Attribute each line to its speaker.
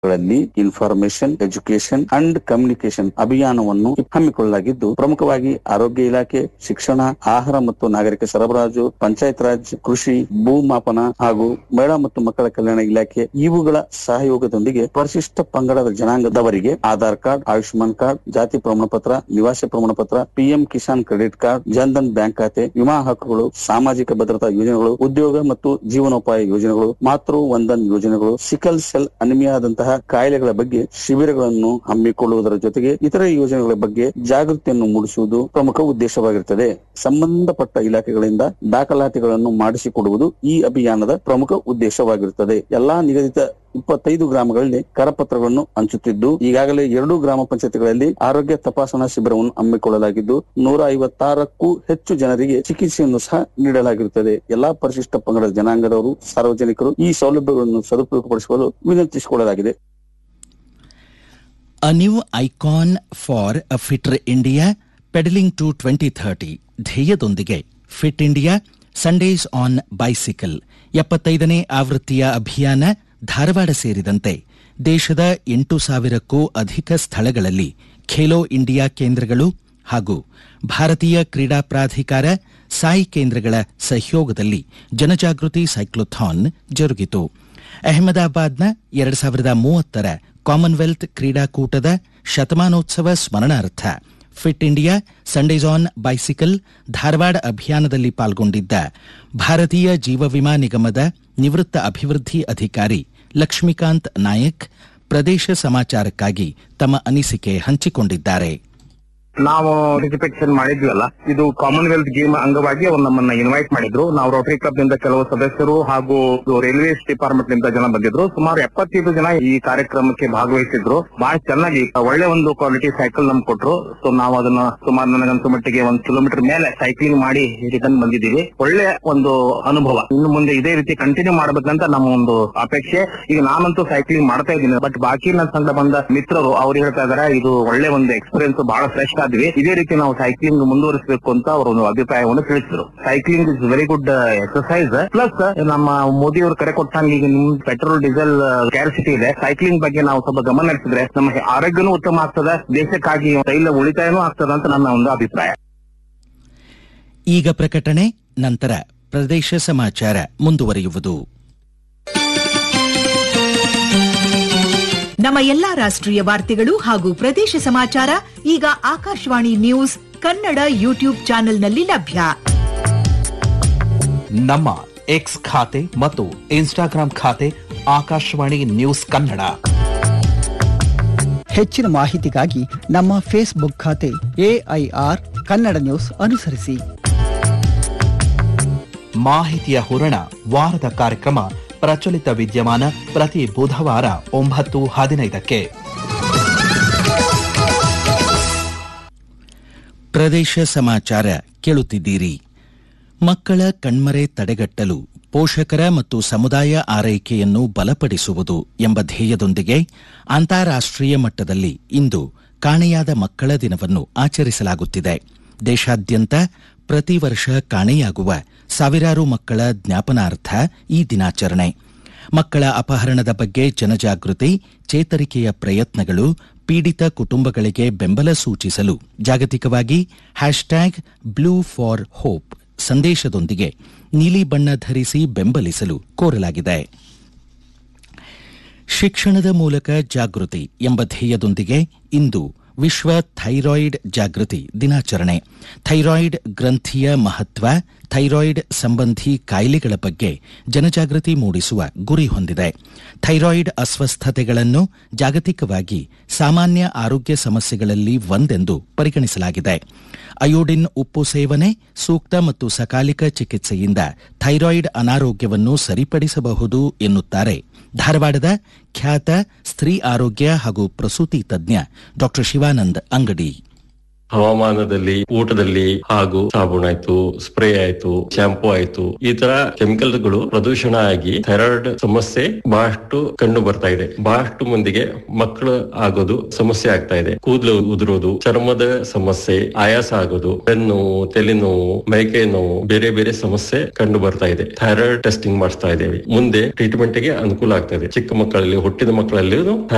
Speaker 1: ಗಳಲ್ಲಿ information education and communication ಅಭಿಯಾನವನ್ನು ಹಮ್ಮಿಕೊಳ್ಳಲಾಗಿದ್ದು ಪ್ರಮುಖವಾಗಿ ಆರೋಗ್ಯ ಇಲಾಖೆ ಶಿಕ್ಷಣ ಆಹಾರ ಮತ್ತು ನಾಗರಿಕ ಸರಬರಾಜು ಪಂಚಾಯತ್ ರಾಜ್ ಕೃಷಿ ಭೂಮಾಪನ ಹಾಗೂ ಮಹಿಳಾ ಮತ್ತು ಮಕ್ಕಳ ಕಲ್ಯಾಣ ಇಲಾಖೆ ಇವುಗಳ ಸಹಯೋಗದೊಂದಿಗೆ ಪರಿಶಿಷ್ಟ ಪಂಗಡದ ಜನಾಂಗದವರಿಗೆ ಆಧಾರ್ ಕಾರ್ಡ್ ಆಯುಷ್ಮಾನ್ ಕಾರ್ಡ್ ಜಾತಿ ಪ್ರಮಾಣ ಪತ್ರ ನಿವಾಸ ಪ್ರಮಾಣ ಪತ್ರ PM Kisan credit card Jan Dhan bank ಖಾತೆ ವಿಮಾ ಹಕ್ಕುಗಳು ಸಾಮಾಜಿಕ ಭದ್ರತಾ ಯೋಜನೆಗಳು ಉದ್ಯೋಗ ಮತ್ತು ಜೀವನೋಪಾಯ ಯೋಜನೆಗಳು ಮಾತೃ ವಂದನ್ ಯೋಜನೆಗಳು ಸಿಕಲ್ ಸೆಲ್ ಅನಿಮಿಯಾದಂತಹ ಕಾಯಿಲೆಗಳ ಬಗ್ಗೆ ಶಿಬಿರಗಳನ್ನು ಹಮ್ಮಿಕೊಳ್ಳುವುದರ ಜೊತೆಗೆ ಇತರ ಯೋಜನೆಗಳ ಬಗ್ಗೆ ಜಾಗೃತಿಯನ್ನು ಮೂಡಿಸುವುದು ಪ್ರಮುಖ ಉದ್ದೇಶವಾಗಿರುತ್ತದೆ ಸಂಬಂಧಪಟ್ಟ ಇಲಾಖೆಗಳಿಂದ ದಾಖಲಾತಿಗಳನ್ನು ಮಾಡಿಸಿಕೊಡುವುದು ಈ ಅಭಿಯಾನದ ಪ್ರಮುಖ ಉದ್ದೇಶವಾಗಿರುತ್ತದೆ ಎಲ್ಲಾ ನಿಗದಿತ ಇಪ್ಪತ್ತೈದು ಗ್ರಾಮಗಳಲ್ಲಿ ಕರಪತ್ರಗಳನ್ನು ಹಂಚುತ್ತಿದ್ದು ಈಗಾಗಲೇ ಎರಡು ಗ್ರಾಮ ಪಂಚಾಯತ್ಗಳಲ್ಲಿ ಆರೋಗ್ಯ ತಪಾಸಣಾ ಶಿಬಿರವನ್ನು ಹಮ್ಮಿಕೊಳ್ಳಲಾಗಿದ್ದು ನೂರ ಐವತ್ತಾರಕ್ಕೂ ಹೆಚ್ಚು ಜನರಿಗೆ ಚಿಕಿತ್ಸೆಯನ್ನು ಸಹ ನೀಡಲಾಗಿರುತ್ತದೆ ಎಲ್ಲಾ ಪರಿಶಿಷ್ಟ ಪಂಗಡದ ಜನಾಂಗದವರು ಸಾರ್ವಜನಿಕರು ಈ ಸೌಲಭ್ಯಗಳನ್ನು ಸದುಪಯೋಗಪಡಿಸಿಕೊಳ್ಳಲು ವಿನಂತಿಸಿಕೊಳ್ಳಲಾಗಿದೆ
Speaker 2: A new icon for a fitter India pedalling to twenty thirty ಧ್ಯೇಯದೊಂದಿಗೆ fit India Sundays on bicycle ಎಪ್ಪತ್ತೈದನೇ ಆವೃತ್ತಿಯ ಅಭಿಯಾನ ಧಾರವಾಡ ಸೇರಿದಂತೆ ದೇಶದ ಎಂಟು ಸಾವಿರಕ್ಕೂ ಅಧಿಕ ಸ್ಥಳಗಳಲ್ಲಿ ಖೇಲೋ ಇಂಡಿಯಾ ಕೇಂದ್ರಗಳು ಹಾಗೂ ಭಾರತೀಯ ಕ್ರೀಡಾ ಪ್ರಾಧಿಕಾರ ಸಾಯಿ ಕೇಂದ್ರಗಳ ಸಹಯೋಗದಲ್ಲಿ ಜನಜಾಗೃತಿ ಸೈಕ್ಲೋಥಾನ್ ಜರುಗಿತು ಅಹಮದಾಬಾದ್ನ ಎರಡು ಸಾವಿರದ ಮೂವತ್ತರ ಕಾಮನ್ವೆಲ್ತ್ ಕ್ರೀಡಾಕೂಟದ ಶತಮಾನೋತ್ಸವ ಸ್ಮರಣಾರ್ಥ fit India Sundays on bicycle Dharwad ಅಭಿಯಾನದಲ್ಲಿ ಪಾಲ್ಗೊಂಡಿದ್ದ ಭಾರತೀಯ ಜೀವ ವಿಮಾ ನಿಗಮದ ನಿವೃತ್ತ ಅಭಿವೃದ್ಧಿ ಅಧಿಕಾರಿ ಲಕ್ಷ್ಮೀಕಾಂತ್ ನಾಯಕ್ ಪ್ರದೇಶ ಸಮಾಚಾರಕ್ಕಾಗಿ ತಮ್ಮ ಅನಿಸಿಕೆ ಹಂಚಿಕೊಂಡಿದ್ದಾರೆ
Speaker 3: ನಾವು ಪಾರ್ಟಿಸಿಪೇಷನ್ ಮಾಡಿದ್ವಲ್ಲ ಇದು ಕಾಮನ್ವೆಲ್ತ್ ಗೇಮ್ ಅಂಗವಾಗಿ ಅವ್ರು ನಮ್ಮನ್ನ ಇನ್ವೈಟ್ ಮಾಡಿದ್ರು ನಾವು ರೋಟರಿ ಕ್ಲಬ್ ನಿಂದ ಕೆಲವು ಸದಸ್ಯರು ಹಾಗೂ ರೈಲ್ವೇಸ್ ಡಿಪಾರ್ಟ್ಮೆಂಟ್ ನಿಂದ ಜನ ಬಂದಿದ್ರು ಸುಮಾರು ಎಪ್ಪತ್ತೈದು ಜನ ಈ ಕಾರ್ಯಕ್ರಮಕ್ಕೆ ಭಾಗವಹಿಸಿದ್ರು ಬಹಳ ಚೆನ್ನಾಗಿ ಒಳ್ಳೆ ಒಂದು ಕ್ವಾಲಿಟಿ ಸೈಕಲ್ ನಮ್ಗೆ ಕೊಟ್ರು ಸೊ ನಾವು ಅದನ್ನ ಸುಮಾರು ನನಗಂತೂ ಮಟ್ಟಿಗೆ ಒಂದ್ ಕಿಲೋಮೀಟರ್ ಮೇಲೆ ಸೈಕ್ಲಿಂಗ್ ಮಾಡಿ ರಿಟರ್ನ್ ಬಂದಿದ್ದೀವಿ ಒಳ್ಳೆ ಒಂದು ಅನುಭವ ಇನ್ನು ಮುಂದೆ ಇದೇ ರೀತಿ ಕಂಟಿನ್ಯೂ ಮಾಡಬೇಕಂತ ನಮ್ಮ ಒಂದು ಅಪೇಕ್ಷೆ ಈಗ ನಾನಂತೂ ಸೈಕ್ಲಿಂಗ್ ಮಾಡ್ತಾ ಇದ್ದೀನಿ ಬಟ್ ಬಾಕಿ ನನ್ನ ಸಂಘ ಬಂದ ಮಿತ್ರರು ಅವ್ರು ಹೇಳ್ತಾ ಇದಾರೆ ಇದು ಒಳ್ಳೆ ಒಂದು ಎಕ್ಸ್ಪೀರಿಯನ್ಸ್ ಬಹಳ ಫ್ರೆಶ್ ಆದ್ವಿ ಇದೇ ರೀತಿ ನಾವು ಸೈಕ್ಲಿಂಗ್ ಮುಂದುವರಿಸಬೇಕು ಅಂತ ಅವರು ಒಂದು ಅಭಿಪ್ರಾಯವನ್ನು ತಿಳಿಸಿದ್ರು cycling is very good exercise plus ನಮ್ಮ ಮೋದಿ ಅವರು ಕರೆ ಕೊಟ್ಟಂಗೆ ಈಗ ನಿಮ್ ಪೆಟ್ರೋಲ್ ಡೀಸೆಲ್ ಕ್ಯಾರಿಸಿಟಿ ಇದೆ ಸೈಕ್ಲಿಂಗ್ ಬಗ್ಗೆ ನಾವು ಸ್ವಲ್ಪ ಗಮನ ಹರಿಸಿದ್ರೆ ನಮ್ಮ ಆರೋಗ್ಯನೂ ಉತ್ತಮ ಆಗ್ತದೆ ದೇಶಕ್ಕಾಗಿ ತೈಲ ಉಳಿತಾಯನೂ ಆಗ್ತದೆ ಅಂತ ನನ್ನ ಒಂದು ಅಭಿಪ್ರಾಯ
Speaker 2: ಈಗ ಪ್ರಕಟಣೆ ನಂತರ ಪ್ರದೇಶ ಸಮಾಚಾರ ಮುಂದುವರಿಯುವುದು
Speaker 4: ನಮ್ಮ ಎಲ್ಲಾ ರಾಷ್ಟ್ರೀಯ ವಾರ್ತೆಗಳು ಹಾಗೂ ಪ್ರದೇಶ ಸಮಾಚಾರ ಈಗ ಆಕಾಶವಾಣಿ ನ್ಯೂಸ್ ಕನ್ನಡ ಯೂಟ್ಯೂಬ್ ಚಾನೆಲ್ನಲ್ಲಿ ಲಭ್ಯ
Speaker 5: ನಮ್ಮ ಎಕ್ಸ್ ಖಾತೆ ಮತ್ತು ಇನ್ಸ್ಟಾಗ್ರಾಂ ಖಾತೆ ಆಕಾಶವಾಣಿ ನ್ಯೂಸ್ ಕನ್ನಡ
Speaker 6: ಹೆಚ್ಚಿನ ಮಾಹಿತಿಗಾಗಿ ನಮ್ಮ ಫೇಸ್ಬುಕ್ ಖಾತೆ ಎಐಆರ್ ಕನ್ನಡ ನ್ಯೂಸ್ ಅನುಸರಿಸಿ
Speaker 5: ಮಾಹಿತಿಯ ಹೂರಣ ವಾರದ ಕಾರ್ಯಕ್ರಮ ಪ್ರಚಲಿತ ವಿದ್ಯಮಾನ ಪ್ರತಿ ಬುಧವಾರ ಒಂಬತ್ತು ಹದಿನೈದಕ್ಕೆ
Speaker 2: ಪ್ರದೇಶ ಸಮಾಚಾರ ಕೇಳುತ್ತಿದ್ದೀರಿ ಮಕ್ಕಳ ಕಣ್ಮರೆ ತಡೆಗಟ್ಟಲು ಪೋಷಕರ ಮತ್ತು ಸಮುದಾಯ ಆರೈಕೆಯನ್ನು ಬಲಪಡಿಸುವುದು ಎಂಬ ಧ್ಯೇಯದೊಂದಿಗೆ ಅಂತಾರಾಷ್ಟ್ರೀಯ ಮಟ್ಟದಲ್ಲಿ ಇಂದು ಕಾಣೆಯಾದ ಮಕ್ಕಳ ದಿನವನ್ನು ಆಚರಿಸಲಾಗುತ್ತಿದೆ ದೇಶಾದ್ಯಂತ ಪ್ರತಿ ವರ್ಷ ಕಾಣೆಯಾಗುವ ಸಾವಿರಾರು ಮಕ್ಕಳ ಜ್ಞಾಪನಾರ್ಥ ಈ ದಿನಾಚರಣೆ ಮಕ್ಕಳ ಅಪಹರಣದ ಬಗ್ಗೆ ಜನಜಾಗೃತಿ ಚೇತರಿಕೆಯ ಪ್ರಯತ್ನಗಳು ಪೀಡಿತ ಕುಟುಂಬಗಳಿಗೆ ಬೆಂಬಲ ಸೂಚಿಸಲು ಜಾಗತಿಕವಾಗಿ ಹ್ಯಾಶ್ಟ್ಯಾಗ್ ಬ್ಲೂ ಫಾರ್ ಹೋಪ್ ಸಂದೇಶದೊಂದಿಗೆ ನೀಲಿ ಬಣ್ಣ ಧರಿಸಿ ಬೆಂಬಲಿಸಲು ಕೋರಲಾಗಿದೆ ಶಿಕ್ಷಣದ ಮೂಲಕ ಜಾಗೃತಿ ಎಂಬ ಧ್ಯೇಯದೊಂದಿಗೆ ಇಂದು ವಿಶ್ವ ಥೈರಾಯ್ಡ್ ಜಾಗೃತಿ ದಿನಾಚರಣೆ ಥೈರಾಯ್ಡ್ ಗ್ರಂಥಿಯ ಮಹತ್ವ ಥೈರಾಯ್ಡ್ ಸಂಬಂಧಿ ಕಾಯಿಲೆಗಳ ಬಗ್ಗೆ ಜನಜಾಗೃತಿ ಮೂಡಿಸುವ ಗುರಿ ಹೊಂದಿದೆ ಥೈರಾಯ್ಡ್ ಅಸ್ವಸ್ಥತೆಗಳನ್ನು ಜಾಗತಿಕವಾಗಿ ಸಾಮಾನ್ಯ ಆರೋಗ್ಯ ಸಮಸ್ಯೆಗಳಲ್ಲಿ ಒಂದೆಂದು ಪರಿಗಣಿಸಲಾಗಿದೆ ಅಯೋಡಿನ್ ಉಪ್ಪು ಸೇವನೆ ಸೂಕ್ತ ಮತ್ತು ಸಕಾಲಿಕ ಚಿಕಿತ್ಸೆಯಿಂದ ಥೈರಾಯ್ಡ್ ಅನಾರೋಗ್ಯವನ್ನು ಸರಿಪಡಿಸಬಹುದು ಎನ್ನುತ್ತಾರೆ ಧಾರವಾಡದ ಖ್ಯಾತ ಸ್ತ್ರೀ ಆರೋಗ್ಯ ಹಾಗೂ ಪ್ರಸೂತಿ ತಜ್ಞ ಡಾಕ್ಟರ್ ಶಿವಾನಂದ್ ಅಂಗಡಿ
Speaker 7: ಹವಾಮಾನದಲ್ಲಿ ಊಟದಲ್ಲಿ ಹಾಗೂ ಸಾಬೂನ್ ಆಯ್ತು ಸ್ಪ್ರೇ ಆಯ್ತು ಶಾಂಪೂ ಆಯ್ತು ಈ ತರ ಕೆಮಿಕಲ್ಗಳು ಪ್ರದೂಷಣ ಆಗಿ ಥೈರಾಯ್ಡ್ ಸಮಸ್ಯೆ ಬಹಳಷ್ಟು ಕಂಡು ಬರ್ತಾ ಇದೆ ಬಹಳಷ್ಟು ಮಂದಿಗೆ ಮಕ್ಕಳು ಆಗೋದು ಸಮಸ್ಯೆ ಆಗ್ತಾ ಇದೆ ಕೂದಲು ಉದುರೋದು ಚರ್ಮದ ಸಮಸ್ಯೆ ಆಯಾಸ ಆಗೋದು ಬೆನ್ನೋವು ತಲೆನೋವು ಮೈಕೈ ನೋವು ಬೇರೆ ಬೇರೆ ಸಮಸ್ಯೆ ಕಂಡು ಬರ್ತಾ ಇದೆ ಥೈರಾಯ್ಡ್ ಟೆಸ್ಟಿಂಗ್ ಮಾಡಿಸ್ತಾ ಇದ್ದೇವೆ ಮುಂದೆ ಟ್ರೀಟ್ಮೆಂಟ್ ಗೆ ಅನುಕೂಲ ಆಗ್ತಾ ಇದೆ ಚಿಕ್ಕ ಮಕ್ಕಳಲ್ಲಿ ಹುಟ್ಟಿದ ಮಕ್ಕಳಲ್ಲಿ